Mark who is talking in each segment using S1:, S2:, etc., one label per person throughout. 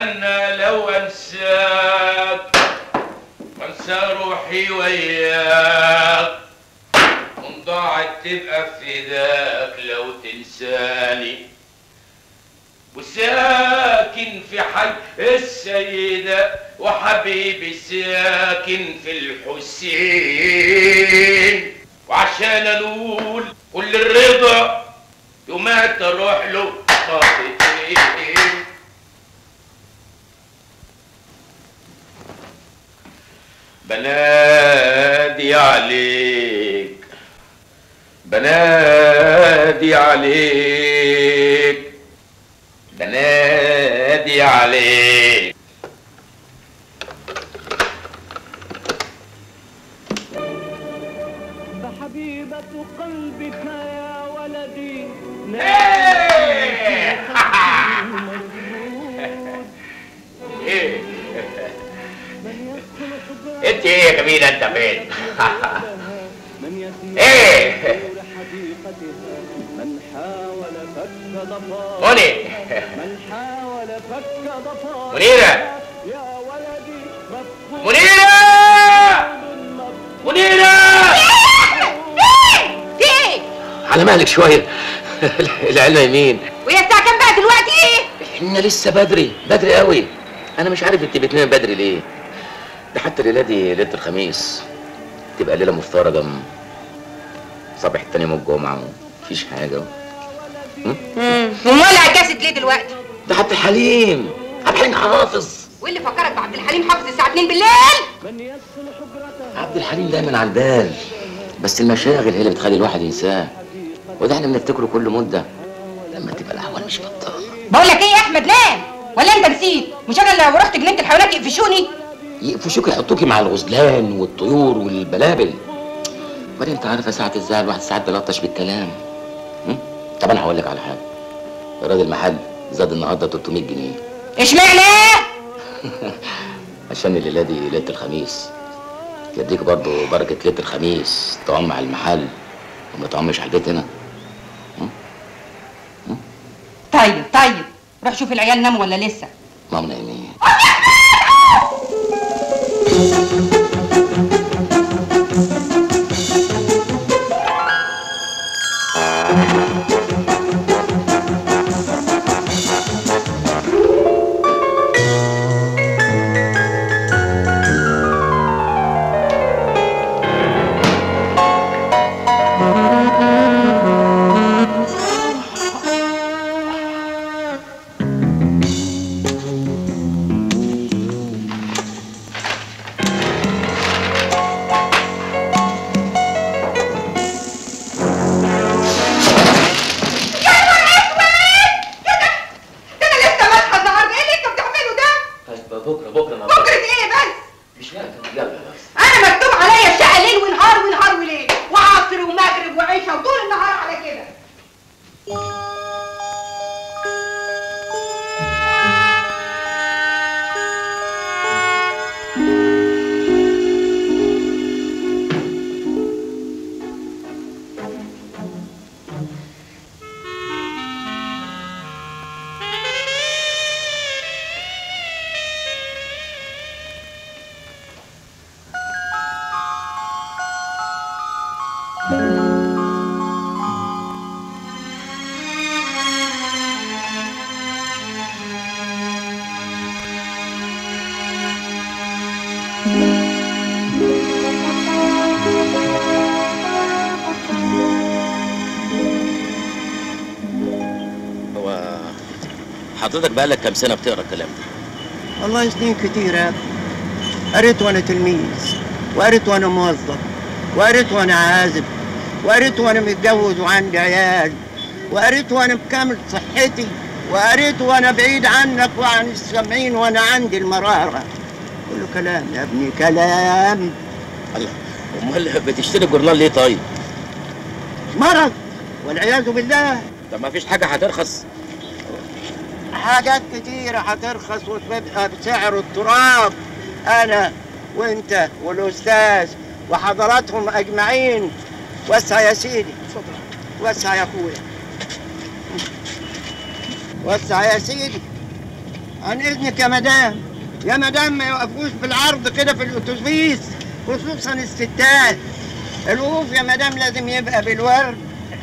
S1: انا لو انساك وانسى روحي وياك وان ضاعت تبقى فداك لو تنساني وساكن في حي السيدة وحبيبي ساكن في الحسين وعشان انول كل الرضا يومات اروح له خطيتين بنادي عليك بنادي عليك بنادي عليك
S2: فحبيبة قلبك يا ولدي
S1: ايه انت ايه يا جميلة انت فين ايه
S2: من حاول فك ضفاء
S1: مني
S2: من حاول فك ضفاء
S1: منيرة
S2: يا ولدي مفقود
S1: منيرة منيرة
S3: في ايه؟
S4: على مالك شويه العلم يمين
S3: وهي الساعة كام بقى دلوقتي؟
S4: احنا لسه بدري بدري قوي انا مش عارف انت بتنام بدري ليه ده حتى الليله دي ليله الخميس تبقى ليله مفترجه صباح تاني يوم الجمعه مفيش حاجه
S3: امم ومولع الكاسيت ليه دلوقتي؟
S4: ده عبد الحليم عبد الحليم حافظ
S3: واللي فكرك بعبد الحليم حافظ الساعة 2 بالليل؟
S4: عبد الحليم دايما على البال بس المشاغل هي اللي بتخلي الواحد ينساه وده احنا بنفتكره كل مده لما تبقى الاحوال مش بطاله
S3: بقول لك ايه يا احمد نام ولا انت نسيت؟ مش انا لو رحت جنينة الحيوانات يقفشوني؟
S4: يقفشوك يحطوكي مع الغزلان والطيور والبلابل وبعدين انت عارفه ساعة الزعل الواحد ساعات بيلطش بالكلام م? طب انا هقول لك على حاجه ايراد المحل زاد النهارده 300 جنيه
S3: اشمعنى؟
S4: عشان الليله دي ليله الخميس يديك برضه بركه ليله الخميس تعم على المحل وما تعمش على البيت هنا
S3: طيب طيب روح شوف العيال ناموا ولا لسه
S4: ماما نايمين
S3: ده انا لسه ماسحه النهارده ايه اللي انتوا بتعملوا ده؟
S4: طيب بكره بكره انا
S3: بكره ايه بس؟
S4: مش لازم يلا بس
S3: انا مكتوب عليا الشقه ليل ونهار ونهار وليل وعصر ومغرب وعشاء وطول النهار على كده
S4: هو حضرتك بقالك كام سنه بتقرا الكلام ده
S5: والله سنين كتيرة قريت وانا تلميذ وقريت وانا موظف وقريت وانا عازب وقريت وانا متجوز وعندي عيال وقريت وانا بكامل صحتي وقريت وانا بعيد عنك وعن السامعين وانا عندي المرارة كله كلام يا ابني كلام
S4: الله امال بتشتري جورنال ليه طيب
S5: مرض والعياذ بالله
S4: طب ما فيش حاجه هترخص
S5: حاجات كتيرة هترخص وتبقى بسعر التراب أنا وأنت والأستاذ وحضراتهم أجمعين وسع يا سيدي وسع يا أخويا وسع يا سيدي عن اذنك يا مدام يا مدام ما يوقفوش بالعرض كده في الاتوبيس خصوصا الستات الوقوف يا مدام لازم يبقى بالورد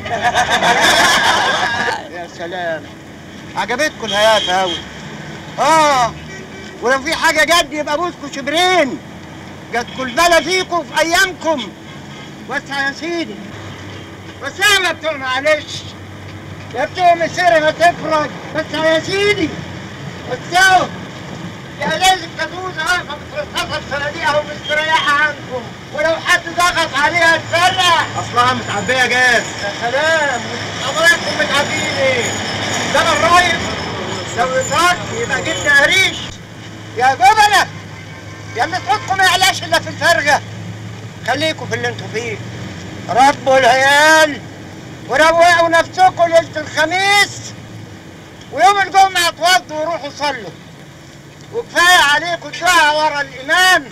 S5: يا سلام عجبتكم الهيافة أوي اه ولو في حاجة جد يبقى بوسكوا شبرين جاتكوا البلا فيكم في أيامكم وسع يا سيدي وسع يا بتوع معلش يا بتوع مسيرة ما تفرج وسع يا سيدي وسعوا يا لازم تدوز واقفة مترصصة بصناديقها ومستريحة عنكم ولو حد ضغط عليها تفرح
S6: اصلها متعبيه جاز
S5: يا سلام حضراتكم متعبين ايه؟ ده انا الرايد لو يطاق يبقى جبنا قريش يا جبنة يا اللي صوتكم ما يعلاش الا في الفرجة خليكم في اللي انتوا فيه ربوا العيال وروقوا نفسكم ليلة الخميس ويوم الجمعة اتوضوا وروحوا صلوا وكفاية عليكم الدعاء ورا الإمام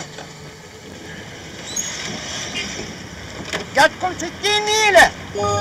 S5: جاتكم ستين نيلة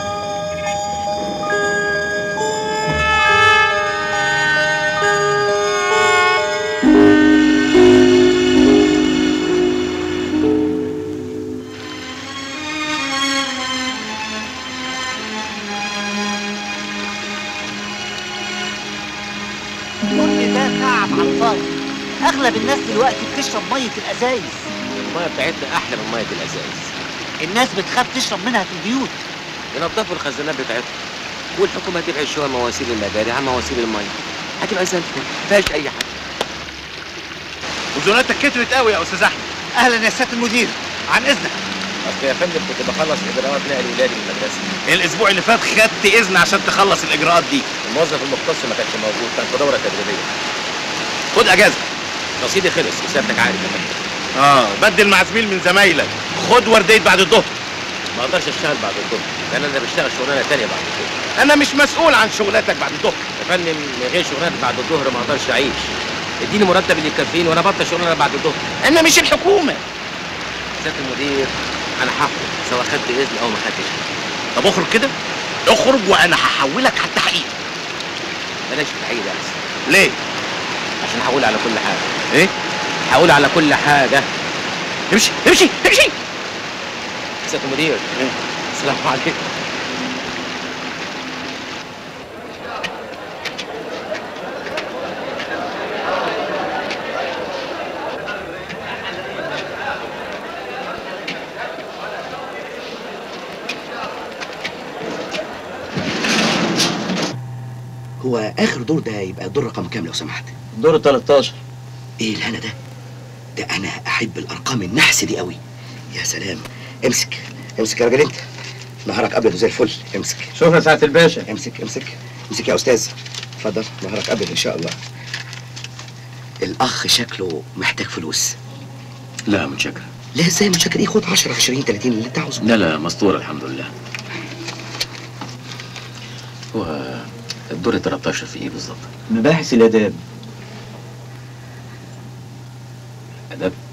S7: كل ده تعب على الفاضي اغلب الناس دلوقتي بتشرب ميه الازايز
S4: الميه بتاعتنا احلى من ميه الازايز
S7: الناس بتخاف تشرب منها في البيوت
S4: ينظفوا الخزانات بتاعتهم والحكومه تبعد شويه مواسير المجاري عن مواسير الميه هتبقى زي الفل ما فيهاش اي حاجه
S6: وزوناتك كترت قوي يا استاذ احمد
S7: اهلا يا سياده المدير عن اذنك
S4: اصل يا فندم كنت بخلص اجراءات نقل ولادي من المدرسه
S6: الاسبوع اللي فات خدت اذن عشان تخلص الاجراءات دي
S4: الموظف المختص ما كانش موجود كان في دوره تدريبيه
S6: خد اجازه
S4: رصيدي خلص وسيادتك عارف يا فندم
S6: اه بدل مع زميل من زمايلك خد ورديه بعد الظهر
S4: ما اقدرش اشتغل بعد الظهر لان انا بشتغل شغلانه تانية بعد الظهر
S6: انا مش مسؤول عن شغلاتك بعد الظهر
S4: يا فندم من غير شغلانه بعد الظهر ما اقدرش اعيش اديني مرتب اللي يكفيني وانا بطل شغلانه بعد الظهر
S6: انا مش الحكومه
S4: سياده المدير انا هخرج سواء خدت اذن او ما خدتش
S6: طب اخرج كده اخرج وانا هحولك على التحقيق
S4: بلاش التحقيق ده احسن
S6: ليه
S4: عشان هقول على كل حاجه
S6: ايه
S4: هقول على كل حاجه
S6: امشي امشي امشي
S4: سياده المدير السلام عليكم
S8: هو اخر دور ده يبقى دور رقم كام لو سمحت
S6: دور 13
S8: ايه الهنا ده ده انا احب الارقام النحس دي قوي يا سلام امسك امسك يا راجل انت نهارك ابيض وزي الفل امسك
S6: شكرا سعاده الباشا
S8: امسك امسك امسك يا استاذ اتفضل نهارك ابيض ان شاء الله الاخ شكله محتاج فلوس
S9: لا متشكر
S8: لا ازاي مش فاكر ايه خد 10 20 30 اللي انت عاوزه
S9: لا لا مستور الحمد لله هو الدور 13 في ايه بالظبط؟
S6: مباحث الاداب
S9: اداب